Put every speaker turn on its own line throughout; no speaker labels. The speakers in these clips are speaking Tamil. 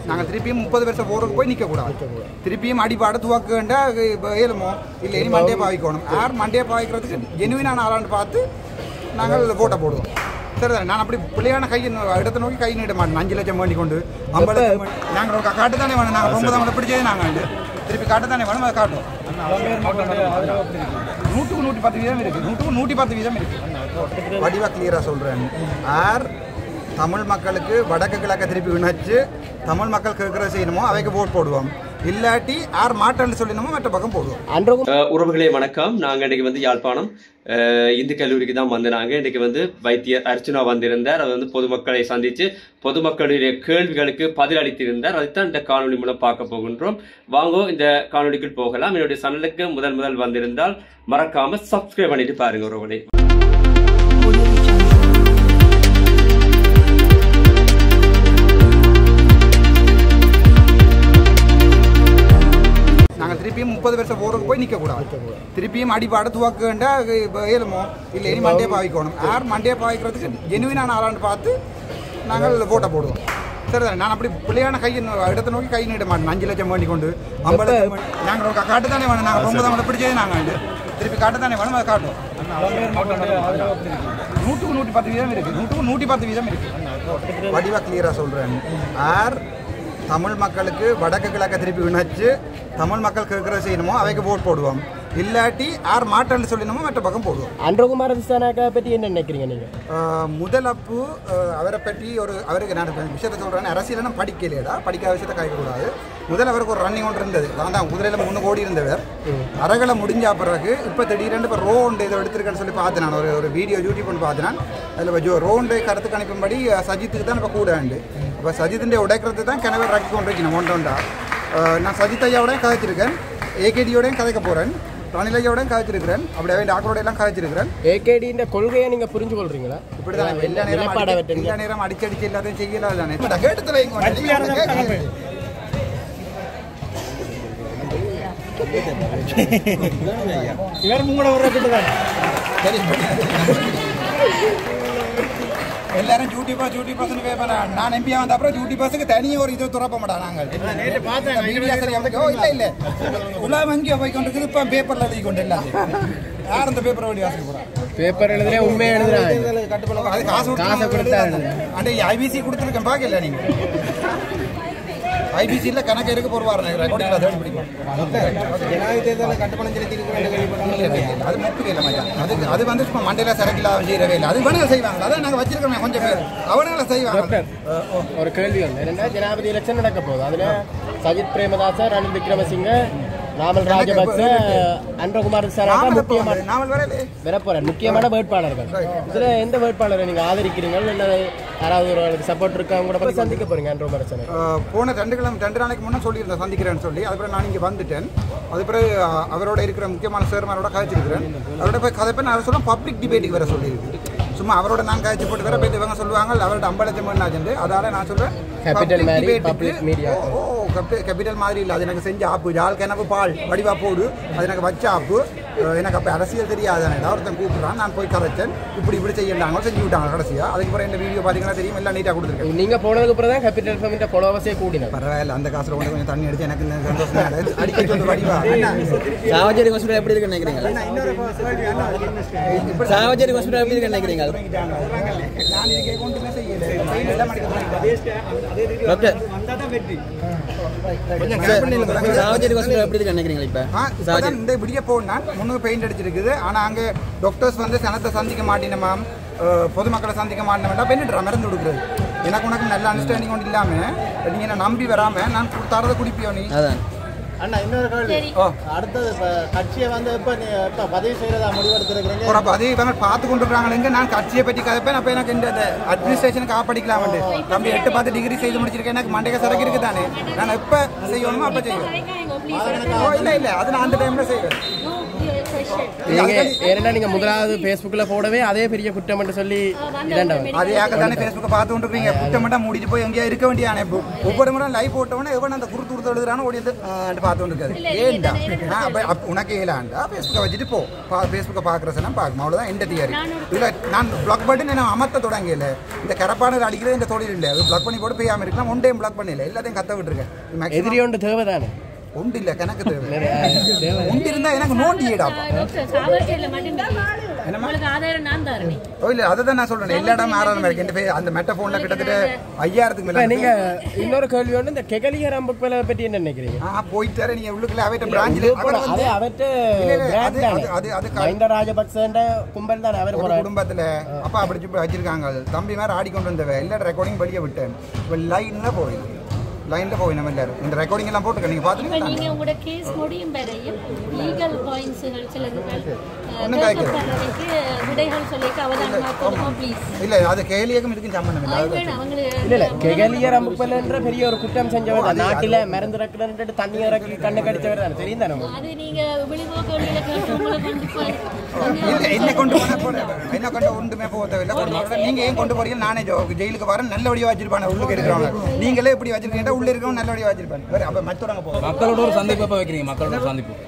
நாங்கள் திருப்பியும் முப்பது வருஷம் போருக்கு போய் நிற்க கூடாது திருப்பியும் அடிபாட துவக்க வேண்டா இப்போ ஏழுமோ இல்லை இனி மண்டே பாவிக்கணும் யார் மண்டே பாவிக்கிறதுக்கு ஜெனுவினான ஆளான்னு பார்த்து நாங்கள் போட்டை போடுவோம் சரி தானே நான் அப்படி பிள்ளையான கை இடத்தை நோக்கி கை நீட்ட மாட்டேன் அஞ்சு லட்சம் வேண்டி கொண்டு ஐம்பது லட்சம் வேண்டி- நாங்கள் ஒரு காட்டு தானே வேணும் நாங்கள் ரொம்ப தான் பிடிச்சது நாங்கள் வந்து திருப்பி காட்டு தானே வேணும் அதை காட்டும் நூற்றுக்கு நூற்றி பத்து வீதம் இருக்கு நூற்றுக்கு நூற்றி பத்து வீதம் இருக்கு வடிவா கிளியரா சொல்றேன் ஆர் தமிழ் மக்களுக்கு வடக்கு கிழக்க திருப்பி இணைச்சு தமிழ் மக்கள் கேட்குற செய்யணுமோ அவைக்கு ஓட் போடுவோம் இல்லாட்டி ஆர் மாற்றல் சொல்லினமோ மற்ற பக்கம் போடுவோம்
அன்றகும்
அஹ் உறவுகளே வணக்கம் நாங்க இன்னைக்கு வந்து யாழ்ப்பாணம் அஹ் இந்து கல்லூரிக்கு தான் வந்தாங்க இன்னைக்கு வந்து வைத்தியர் அர்ச்சுனா வந்திருந்தார் அது வந்து பொதுமக்களை சந்திச்சு பொதுமக்களுடைய கேள்விகளுக்கு பதில் அளித்திருந்தார் அதைத்தான் இந்த காணொளி மூலம் பார்க்க போகின்றோம் வாங்கோ இந்த காணொளிக்குள் போகலாம் என்னுடைய சேனலுக்கு முதல் முதல் வந்திருந்தால் மறக்காம சப்ஸ்கிரைப் பண்ணிட்டு பாருங்க உறவுகளே
நாங்கள் திருப்பியும் முப்பது வருஷம் போருக்கு போய் நிற்க கூடாது திருப்பியும் அடிபாட துவக்க வேண்டா இப்போ ஏழுமோ இல்லை இனி மண்டே பாவிக்கணும் யார் மண்டே பாவிக்கிறதுக்கு ஜெனுவினான ஆளான்னு பார்த்து நாங்கள் போட்டை போடுவோம் சரி தானே நான் அப்படி பிள்ளையான கை இடத்தை நோக்கி கை நீட்ட மாட்டேன் அஞ்சு லட்சம் வேண்டி கொண்டு ஐம்பது லட்சம் வேண்டி- நாங்கள் ஒரு காட்டு தானே வேணும் நாங்கள் ரொம்ப தான் பிடிச்சது நாங்கள் வந்து திருப்பி காட்டு தானே வேணும் அதை காட்டும் நூற்றுக்கு நூற்றி பத்து வீதம் இருக்கு நூற்றுக்கு நூற்றி பத்து வீதம் இருக்கு வடிவா கிளியரா சொல்றேன் ஆர் தமிழ் மக்களுக்கு வடக்கு கிழக்க திருப்பி இணைச்சு தமிழ் மக்கள் கேட்குற செய்யணுமோ அவைக்கு ஓட் போடுவோம் இல்லாட்டி ஆர் மாற்றல் சொல்லினமோ மற்ற பக்கம் போடுவோம்
அன்றகுமார் திசானாக்கா பற்றி என்ன நினைக்கிறீங்க நீங்க
ஆஹ் முதல் அப்பு ஆஹ் அவரை பற்றி ஒரு அவருக்கு நான் இப்ப விஷயத்தை சொல்கிறேன் அரசியலை நான் படிக்கலையடா படிக்காத விஷயத்தை காய்க்கக்கூடாது முதல் அவருக்கு ஒரு ரன்னிங் ஒன்று இருந்தது நான் தான் குதிரையில் மூணு கோடி இருந்தவர் அரகலை முடிஞ்ச பிறகு இப்போ திடீரென்று இப்போ ரோண்டு இதை எடுத்திருக்கேன்னு சொல்லி பார்த்தேன் நான் ஒரு ஒரு வீடியோ யூடியூப் ஒன்று பார்த்தேன் நான் அதில் ஜோ ரோண்டு கருத்து கணிப்பும்படி அஹ், சஜித்துக்கு தான் இப்போ கூட உண்டு இப்போ சஜித்திൻ്റെ உடைக்கிறது தான் கிணவர் ரக்கி கொண்டு வைக்கணும் ஒன்று ஒன்றா ஆஹ் நான் சஜித் ஐயாவோடையும் கதைச்சிருக்கேன் ஏகேடியோடையும் கதைக்க போகிறேன் ரணில் ஐயாவோடையும் கதைச்சிருக்கிறேன் அப்படி அவன் டாக்டரோட எல்லாம் கதைச்சிருக்கிறேன்
ஏகேடின்ற கொள்கையை நீங்க புரிஞ்சு கொள்றீங்களா
இப்படிதான் எல்லா நேரம்
நிலைப்பாடை
அடிக்க-
வெட்டுங்க
எல்லா நேரம் அடிச்சடிச்சு எல்லாத்தையும் செய்யலாம் தானே இப்ப கேட்டதுல இங்க வந்து நீங்க கேக்குறீங்க. சரி. எல்லாரும் duty pass duty pass paper நான் எம்பியா வந்த அப்புறம் டியூட்டி பாஸுக்கு தனியாக ஒரு இது துறப்ப மாட்டா நாங்கள் மீடியா சரியா வந்து- ஓ இல்ல இல்ல உலகம் எங்கேயோ போய் கொண்டிருக்குது இப்போ பேப்பர்ல எழுதி கொண்டு எல்லாத்தையும் யார் அந்த பேப்பரை வழி வாசிக்க போறா
பேப்பர் எழுதுறே உண்மையை எழுதுறாங்க
அது காசு
காசை கொடுத்தா
அண்டே ஐபிசி கொடுத்துருக்கேன் பார்க்கல நீங்க ஐபிசியில் கணக்கு எடுக்க போடுவார் ரெக்கார்டிங் தேடி பிடிக்கும்
ஜனாதிபதி தேர்தலில் கட்டுப்பணம் செலுத்தி
இல்ல, இல்ல, இல்ல. அது முக்கியம் இல்லை மச்சான். அது அது வந்து சும்மா மண்டையில சரக்கில் செய்யறவே இல்லை அது வேணாலும் செய்வாங்க அதான் நாங்கள் வச்சிருக்கோமே கொஞ்சம் பேர் அவனுங்களை செய்வாங்க
ஒரு கேள்வி வந்து என்னன்னா ஜனாதிபதி எலெக்ஷன் நடக்க போகுது அதுல சஜித் பிரேமதாச ரணில் விக்ரமசிங்க நாமல் ராஜபக்ச அன்றகுமார் திசானாக்கா
நாமல்
முக்கியமான
நாமல் வரலே
வரப்போறார் முக்கியமான வேட்பாளர்கள் இதுல எந்த வேட்பாளரை நீங்க ஆதரிக்கிறீங்க இல்ல யாராவது ஒரு சப்போர்ட் இருக்கவங்க கூட போய் சந்திக்க போறீங்க அன்றகுமார் திசானா
அஹ், போன ரெண்டு கிழமை ரெண்டு நாளைக்கு முன்னே சொல்லியிருந்தேன் சந்திக்கிறேன்னு சொல்லி அதுக்கப்புறம் நான் இங்கே வந்துட்டேன் அது பிறகு அஹ், அவரோட இருக்கிற முக்கியமான சேர்மாரோட கதைச்சிருக்கிறேன் அவரோட போய் கதைப்பேன் அவர் சொல்ல பப்ளிக் டிபேட்டுக்கு வர சொல்லியிருக்கு சும்மா அவரோட நான் கதைச்சு போட்டு வர போயிட்டு இவங்க சொல்லுவாங்க அவரோட ஐம்பது லட்சம் என்னாச்சு அதால நான் சொல்றேன்
Capital
public
மாதிரி,
debate க்கு-
public media.
ஓ கேபிட்டல் மாதிரி இல்லை அது எனக்கு செஞ்ச ஆப்பு ஜால் கிணப்பு பால் வடிவா போடு அது எனக்கு வச்ச ஆப்பு அஹ், எனக்கு அப்போ அரசியல் தெரியாது எனக்கு ஒருத்தன் கூப்பிட்றான் நான் போய் கதைச்சேன் இப்படி இப்படி செய்யண்டாங்க செஞ்சு விட்டாங்க கடைசியாக அதுக்கு பிறகு இந்த வீடியோ பார்த்தீங்கன்னா தெரியும் எல்லாம் நீட்டாக கொடுத்துருக்கேன்
நீங்க போனதுக்கு அப்புறம் தான் கேபிட்டல் ஃபமிட்ட ஃபாலோவர்ஸே கூடினது
பரவாயில்ல அந்த காசுல கொண்டு கொஞ்சம் தண்ணி அடிச்சு எனக்கு இந்த சந்தோஷம் தான். அது அடிக்க சொல்லு வடிவா
சாவச்சேரி ஹாஸ்பிட்டல் எப்படி இருக்குன்னு நினைக்கிறீங்க சாவச்சேரி ஹாஸ்பிட்டல் எப்படி இருக்குன்னு நினைக்கிறீங்க
நான் இதுக்கு கொண்டு என்ன செய்யல பெயின் எல்லாம் அடிக்க போறேன்.
டாக்டர்
கொஞ்சம் help பண்ணிடுங்க.
சாவச்சேரி ஹாஸ்பிட்டல் எப்படி இருக்குன்னு நினைக்கிறீங்க இப்ப
ஆ, இப்பதான் இந்த விடிய போனா முன்னுக்கு பெயிண்ட் அடிச்சிருக்குது ஆனா அங்க டாக்டர்ஸ் வந்து சனத்தை சந்திக்க மாட்டேனமா பொதுமக்களை சந்திக்க மாட்டேன் பெண்ணிட்டுறா மருந்து கொடுக்குறது எனக்கு உனக்கு நல்ல அண்டர்ஸ்டாண்டிங் ஒன்று இல்லாம நீங்க என்ன நம்பி வராம நான் கு- தரதை குடிப்பியோ நீ
அதான்
அண்ணா இன்னொரு கேள்வி
ஓ
அடுத்தது இப்ப கட்சியை வந்து இப்ப நீ இப்ப பதவி செய்யறதா முடிவெடுத்திருக்கிறீங்க
ஒரு அப்ப அதே இவங்க பார்த்து கொண்டு இருக்காங்க நான் கட்சியை பற்றி கதைப்பேன் அப்ப எனக்கு இந்த அட்மினிஸ்ட்ரேஷனுக்கு ஆப்படிக்கலாம் வந்து தம்பி எட்டு பார்த்து டிகிரி செய்து முடிச்சிருக்கேன் எனக்கு மண்டைக்கு சரக்கு இருக்கு தானே நான் எப்ப செய்யணுமோ அப்ப செய்வேன் ஓ இல்ல இல்ல அது நான் அந்த டைம்ல செய்வேன்
நீங்க ஏன்னா நீங்க முதலாவது Facebookல போடவே அதே பெரிய குற்றம் என்று சொல்லி இரண்டவர்
அது யாக்க தானே ஃபேஸ்புக்கை பார்த்து கொண்டு இருக்கீங்க குட்டை மட்டும் மூடிட்டு போய் எங்கேயா இருக்க வேண்டியானே இப்போ ஒவ்வொரு முறை லைவ் போட்டவொடனே எவன் அந்த குறுத்து குறுத்து எழுதுறானோ ஓடி வந்து ஆண்டு பார்த்து கொண்டு இருக்காது ஏன்டா ஆ, அப்ப அப்ப உனக்கு ஏலாண்டா ஃபேஸ்புக்கை வச்சுட்டு போ பா ஃபேஸ்புக்கை பார்க்குற சனம் பார்க்கணும் அவ்வளோதான் எந்த தியரி இதில் நான் பிளாக் பட்டன் நான் அமர்த்த தொடங்கல இந்த கரப்பானது அடிக்கிறது இந்த தொழில் இல்லை அது பிளாக் பண்ணி போட்டு பெய்யாமல் இருக்கலாம் ஒன் டைம் பிளாக் பண்ணல எல்லாத்தையும் கத்த விட்டுருக்கேன்
எதிரி ஒன்று தேவைதானே
ஒன்று இல்லை கணக்கு தேவை ஒன்று இருந்தால் எனக்கு நோண்டியடாப்பா
டாக்டர் சாவர்கர்ல மட்டும் உங்களுக்கு ஆதாரம் நான் தரேன்
ஓ இல்லை அதை தான் நான் சொல்கிறேன் எல்லா இடமும் ஆறாயிரம் இருக்கு இந்த அந்த மெட்ட ஃபோனில் கிட்டத்தட்ட ஐயாயிரத்துக்கு
இப்ப
மேலே
நீங்க இன்னொரு கேள்வி ஒன்று இந்த கெகலியர் அம்புக்களை பற்றி என்ன நினைக்கிறீங்க
ஆ போயிட்டாரு நீங்க உள்ளுக்குள்ள அவைட்ட பிரான்ச்ல அவர்
அது
வந்து
அவற்ற
இல்ல, இல்ல,
brand
அது-
தானே.
அது- அது- அது க-
மஹிந்த ராஜபக்சேன்ற கும்பல் தானே அவர்
ஒரு
போறாரு
குடும்பத்துல அப்பா அப்படி சொல்லி வச்சிருக்காங்க தம்பி மாதிரி ஆடிக்கொண்டு வந்தவ எல்லா ரெக்கார்டிங் வெளியே விட்டேன் இப்போ லைன்ல போய் லைன்ல போய் நம்ம எல்லாரும் இந்த ரெக்கார்டிங் எல்லாம் போட்டுக்க நீங்க
இப்ப
பாத்துட்டு
நீங்க உங்களோட கேஸ் முடியும் வரையும் லீகல் பாயிண்ட்ஸ்கள் சிலர்கள்
ஒண்ணும் காய்க்கல.
கேட்கறதுக்கு விடைகள் சொல்லிட்டு அவதானமா போதுமா ப்ளீஸ்
இல்ல அது கேலியக்கும் இதுக்கும் சம்பந்தம் இல்லை அது
இல்ல அவங்களுக்கு
இல்ல இல்ல கெகலியர் அம்புக்கள் பெரிய ஒரு குற்றம் செஞ்சவர் தான் நாட்டில மருந்து இறக்குறது தண்ணி இறக்கி கண்ணு கடிச்சவர் தானே தெரியும் தானே உங்களுக்கு?
அது நீங்க விழிபோக்கல்ல கேட்டு உங்களை கொண்டு போய்
இல்ல என்ன கொண்டு போன போற என்ன கொண்டு ஒன்றுமே போக தேவையில்லை கொண்டு போற நீங்க ஏன் கொண்டு போறீங்க நானே ஜோ- ஜெயிலுக்கு வரேன் நல்ல வழியா வச்சிருப்பாங்க உள்ளுக்கு இருக்கிறவங்க நீங்களே இப்படி வச்சிருக்கீங்க உள்ள இருக்கிறவங்க நல்ல வழியா வச்சிருப்பாங்க வேற அப்ப மற்றவங்க போக
மக்களோட ஒரு சந்திப்பு எப்போ வைக்கிறீங்க மக்களோட ஒரு சந்திப்பு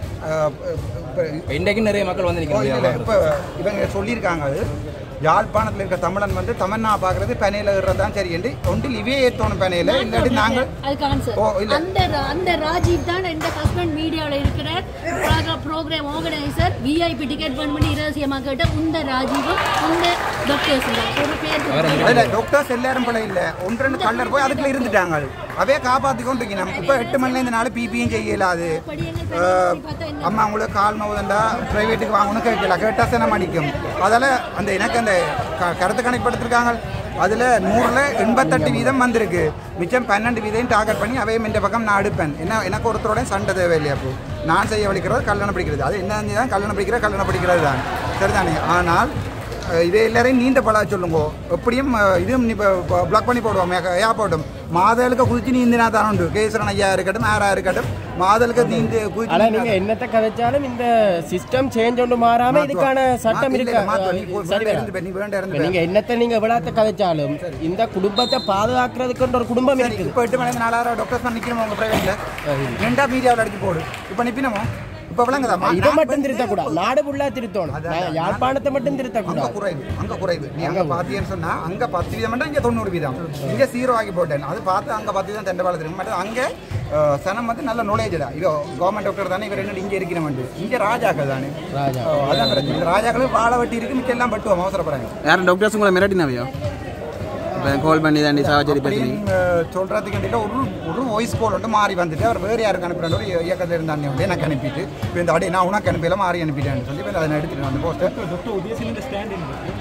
இப்போ இன்றைக்கு நிறைய மக்கள் வந்து
ஓ, இல்ல, இல்ல.
நிற்கிறாங்க
இப்ப இவங்க சொல்லியிருக்காங்க அது யாழ்ப்பாணத்தில் இருக்க தமிழன் வந்து தமன்னா பார்க்கறது பனையில தான் சரி என்று ஒன்றில் இவே ஏத்தோணும் பனையில இல்லாட்டி நாங்கள்
அதுக்கு ஆன்சர்
ஓ, இல்ல.
அந்த ரா- அந்த ராஜீவ் தான் எந்த ஹஸ்பண்ட் மீடியாவில் இருக்கிறார் ப்ரோக்ராம் ஆர்கனைசர் விஐபி டிக்கெட் பண்ணி இரகசியமாக கேட்ட இந்த ராஜீவும் இந்த டாக்டர்ஸ் ஒரு பேர்
அதுல டாக்டர்ஸ் எல்லாரும் போல இல்ல ஒன்று ரெண்டு கல்லர் போய் அதுக்குள்ள இருந்துட்டாங்க அவே காப்பாத்தி கொண்டு இருக்கணும் இப்ப எட்டு மணில இருந்து நாலு பிபியும் செய்யலாது அஹ், அம்மா உங்களுக்கு கால் நோவுதண்டா பிரைவேட்டுக்கு வாங்கணும் கேட்கல கேட்டா சினம் அடிக்கும் அதால அந்த எனக்கு அந்த க- கருத்து கணக்கெடுத்திருக்காங்க அதுல நூறுல எண்பத்தெட்டு வீதம் வந்திருக்கு மிச்சம் பன்னெண்டு வீதம் டார்கெட் பண்ணி அவையும் இந்த பக்கம் நான் எடுப்பேன் என்ன எனக்கு ஒருத்தரோட சண்டை தேவையில்லையா அப்போ நான் செய்ய வலிக்கிறது கல்யாணம் படிக்கிறது அது என்ன தான் கல்யாணம் படிக்கிற கல்யாணம் படிக்கிறது தான் சரிதானே ஆனால் அஹ் இதே எல்லாரையும் நீண்ட பழக சொல்லுங்க எப்படியும் அஹ், இதுவும் இப்போ பிளாக் பண்ணி போடுவோம் ஏயா போட்டும் மாதலுக்கு குதிச்சு நீந்தினா தான் உண்டு கேசரன் ஐயா இருக்கட்டும் ஆரா இருக்கட்டும் மாதலுக்கு நீந்து
ஆனா
குதிச்சு
நீங்க என்னத்த கதைச்சாலும் இந்த சிஸ்டம் சேஞ்ச் ஒன்று மாறாம இதுக்கான சட்டம் இருக்கா சரி வேணாம். இப்ப நீங்க என்னத்த நீங்க விழாத்த கதைச்சாலும் இந்த குடும்பத்தை பாதுகாக்கிறதுக்கு ஒரு குடும்பம் இருக்குது
இப்போ எட்டு மணி நாலாயிரம் டாக்டர்ஸ் நிற்கணும் உங்க பிரைவேட்ல ரெண்டா மீடியாவில் அடிச்சு போடு இப்போ நிப்பினமோ இப்போ விளங்குதா
இதை மட்டும் திருத்தக்கூடாது நாடு ஃபுல்லா திருத்தணும் நான் யாழ்ப்பாணத்தை மட்டும்
அங்க
திருத்தக்கூடாது
குறைவு அங்க குறைவு நீ அங்க பாத்தீங்கன்னு சொன்னா அங்க பத்து வீதம் மட்டும் இங்க தொண்ணூறு வீதம் இங்க ஜீரோ ஆகி போட்டேன் அது பார்த்து அங்க பத்து வீதம் தெண்டபாளம் தெரியும் மட்டும் அங்க அஹ், சனம் வந்து நல்ல knowledge தான் இவ கவர்மெண்ட் டாக்டர் தானே இவர் என்ன இங்க இருக்கிறவன் இங்க ராஜாக்கள் தானே
ராஜா
அஹ், அதான் பிரச்சனை இந்த ராஜாக்களும் வாழ வெட்டி இருக்கு மிச்சம் எல்லாம் பட்டுவோம் அவசரப்படுறாங்க
யாரும் டாக்டர்ஸ் உங்களை மிரட்டினாவையோ இப்போ கால் பண்ணி தாண்டி சாவச்சேரி பேசுறீங்க
அப்படின்னு அஹ், சொல்றதுக்கு இடையில ஒரு ஒரு வாய்ஸ் கால் வந்து மாறி வந்துட்டு அவர் வேறு யாருக்கு அனுப்புறாரு ஒரு இயக்கத்தில் இருந்தாங்க வந்து எனக்கு அனுப்பிட்டு இப்போ இந்த அடி நான் உனக்கு அனுப்பியில மாறி அனுப்பிட்டேன்னு சொல்லி இப்போ அதை நான் எடுத்துட்டு அந்த போஸ்டர்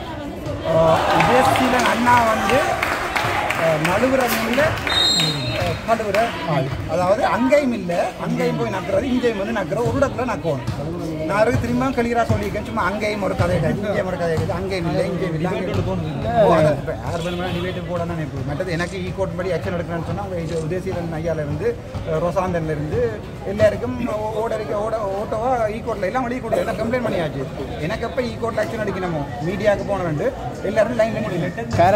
உதயசீலன் அண்ணா வந்து அஹ், நழுவுற மீன்ல அஹ், நழுவுற ஆள் அதாவது அங்கேயும் இல்லை அங்கேயும் போய் நக்குறது இங்கேயும் வந்து நக்குற ஒரு இடத்துல நக்குவோம் நான் அதுக்கு திரும்ப கிளியரா சொல்லியிருக்கேன் சும்மா அங்கேயும் ஒரு கதை கிடையாது இங்கேயும் ஒரு கதை கிடையாது அங்கேயும் இல்லை இங்கேயும் இல்லை அங்கேயும் ஓ, அதான் இப்ப யார் வேணுமா டிபேட்டுக்கு போட தான் இப்போ மற்றது எனக்கு ஈ கோட் படி ஆக்ஷன் எடுக்கணும்னு சொன்னால் அவங்க இது உதயசீலன் ஐயால இருந்து அஹ், ரொசாந்தன்ல இருந்து எல்லாருக்கும் ஓ- ஓட இருக்க ஓட ஓட்டவா ஈ கோட்ல எல்லாம் வெளியே கொடுத்து எல்லாம் கம்ப்ளைண்ட் பண்ணியாச்சு எனக்கு எப்போ ஈ கோட்ல ஆக்ஷன் எடுக்கணுமோ மீடியாவுக்கு போன வேண்டு எல்லாரும் லைன் பண்ணி
வேற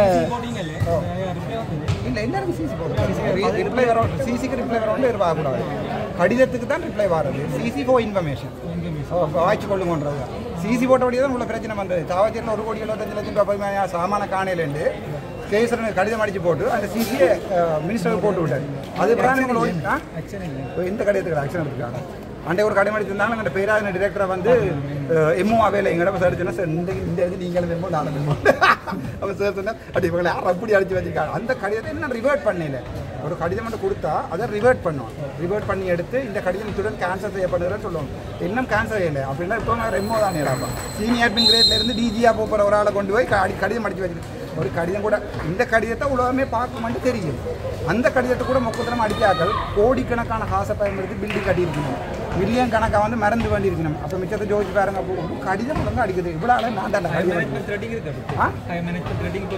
இல்ல எல்லாருக்கும் சிசி போடும் ரிப்ளை வர சிசிக்கு ரிப்ளை வர வந்து வரக்கூடாது கடிதத்துக்கு தான் ரிப்ளை வர்றது சிசி ஃபோ இன்ஃபர்மேஷன் வாய்ச்சி கொள்ளுங்கன்றது சிசி போட்டபடியே தான் உள்ள பிரச்சனை வந்தது தாவச்சேரியில் ஒரு கோடி எழுபத்தஞ்சு லட்சம் ரூபாய் பதிமூணு சாமான காணையிலேருந்து கேசரனுக்கு கடிதம் அடிச்சு போட்டு அந்த சிசியை மினிஸ்டருக்கு போட்டு விட்டாரு அது பிராணங்களோட இந்த கடிதத்துக்கு ஆக்ஷன் எடுத்துக்காங்க அண்டை ஒரு கடிதம் அடிச்சிருந்தாங்க அந்த பேராஜன டிரெக்டரை வந்து எம்ஓ அவையில் எங்கட சார் சொன்னா சார் இந்த இந்த இது நீங்களும் வேணுமோ நானும் வேணுமோ அவன் சார் சொன்னா அப்படி இவங்களை யார் அப்படி அடிச்சு வச்சிருக்காங்க அந்த கடிதத்தை இன்னும் ரிவர்ட் பண்ணல ஒரு கடிதம் மட்டும் கொடுத்தா அதை ரிவர்ட் பண்ணும் ரிவர்ட் பண்ணி எடுத்து இந்த கடிதம் இத்துடன் கேன்சல் செய்யப்படுதுன்னு சொல்லுவோம் இன்னும் கேன்சல் செய்யலை அப்படின்னா இப்போ நான் ரெமோ தான் நேராப்பா சீனியர் அட்மின் கிரேட்ல இருந்து டிஜியா போகிற ஒரு ஆளை கொண்டு போய் கடி- கடிதம் அடிச்சு வச்சிருக்கு ஒரு கடிதம் கூட இந்த கடிதத்தை உலகமே பார்க்குமான்னு தெரியும் அந்த கடிதத்தை கூட மொக்கத்திரம் அடித்தாக்கள் கோடிக்கணக்கான காசை பயன்படுத்தி பில்டிங் கட்டியிருக்கணும் மில்லியன் கணக்காக வந்து மறந்து வேண்டி இருக்கணும் அப்போ மிச்சத்தை ஜோதிச்சு பாருங்க அப்போ ஒரு கடிதம் ஒழுங்கா அடிக்குது இவ்வளோ ஆளு நான் தான் கடிதம் ஆ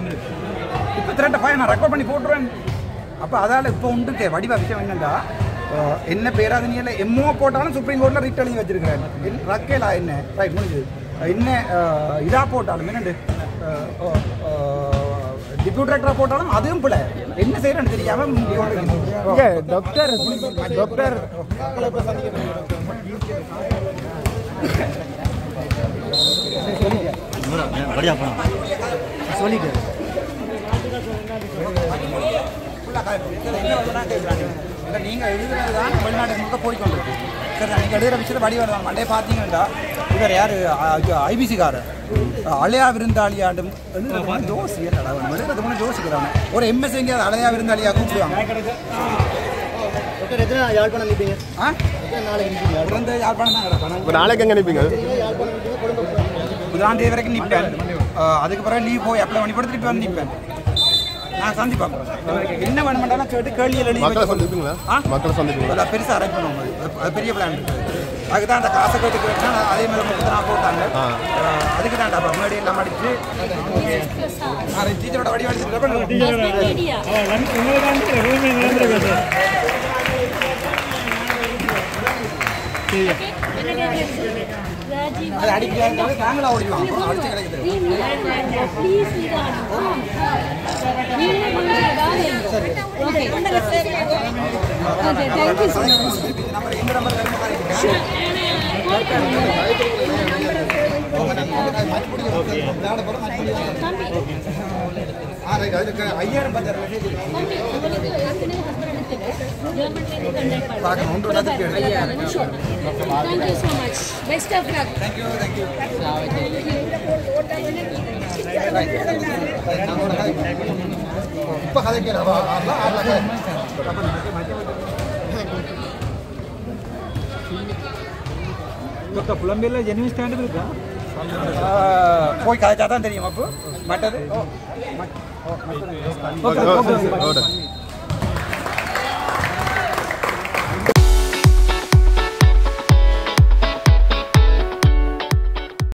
இப்போ த்ரெட்டை பையன் நான் ரெக்கார்ட் பண்ணி போட்டுருவேன் அப்போ அதால் இப்போ உண்டுக்கே வடிவ விஷயம் என்னண்டா அஹ், என்ன பேராதனியில் எம்ஓ போட்டாலும் சுப்ரீம் கோர்ட்டில் ரிட் எழுதி வச்சிருக்கிறாரு ரக்கேலா என்ன ரைட் முடிஞ்சது என்ன அஹ், இதா போட்டாலும் என்னண்டு டிப்யூட் டைரக்டராக போட்டாலும் அதுவும் பிள்ளை என்ன செய்யறேன்னு தெரியாம முந்தி கொண்டு இருக்குது.
டாக்டர் டாக்டர்
இல்லை நீங்கள் எழுதுறது தான் வெளிநாட்டு முழுக்க போய்க்கொண்டிருக்கு சரி நீங்கள் எழுதுகிற விஷயத்தை வடி வருவாங்க மண்டே பார்த்தீங்கன்னா இவர் யார் ஐபிசிக்காரர் அலையா விருந்தாளியாண்டும் ஜோசி என்னடா எழுதுறது மூணு ஜோசிக்கிறாங்க ஒரு எம்எஸ் எங்கேயாவது அலையா விருந்தாளியாக கூப்பிடுவாங்க
டாக்டர் எத்தனை நாள் யாழ்ப்பாணம் நிற்பீங்க
ஆ
எத்தனை நாளைக்கு நிற்பீங்க
பிறந்த யாழ்ப்பாணம் தான் கிடப்பாங்க
இப்போ நாளைக்கு எங்கே நிற்பீங்க
யாழ்ப்பாணம் நிற்பீங்க குடும்பம்
புதாம் தேதி வரைக்கும் நிற்பேன் அஹ் அதுக்கு பிறகு லீவ் போய் அப்ளை பண்ணி போட்டு திருப்பி வந்து நிற்பேன் நான் சந்திப்பேன் இவருக்கு என்ன வேணுமெண்டாலும் கேட்டு கேள்வியில் எழுதி
மக்களை
வச்சு-
சந்திப்பீங்களா
ஆ?
மக்களை சந்திப்பீங்களா
அதெல்லாம் பெருசாக அரேஞ்ச் பண்ணுவோம் அது. அது- அது பெரிய பிளான் இருக்குது அதுக்கு தான் அந்த காசை கேட்டு கேட்டா அதே மாதிரி முப்பத்தி நாலு போட்டாங்க அஹ் அதுக்கு தான் அப்போ முன்னாடி எல்லாம் அடிச்சு டீச்சரோட வடி அடிச்சு
மீடியா ராஜீவ்
அது அடிக்கிறாங்க நாங்களா ஓடிடுவோம் அப்புறம் அடிச்சு கிடைக்குது
please okay okay thank you so much
number எந்த நம்பர் ஐயாயிரம் பத்தாயிரம் மெசேஜ் இருக்கு
தம்பி உங்களுக்கு ஏற்கனவே ஹஸ்பண்ட் அனுப்பிட்டு ஜெர்மன்லேருந்து கண்டக்ட் பண்ணுறேன்
பார்க்கணும் ஒன்று ரெண்டாவது கேள்வி
thank you so much best of luck
thank you thank you இப்போ கதை கேட்கலாம்
புலம்பெயர்ல ஜெனுவின் ஸ்டாண்டர்ட் இருக்கா
போய் கதைச்சா தான் தெரியும் அப்போ மற்றது
ஓகே ஓகே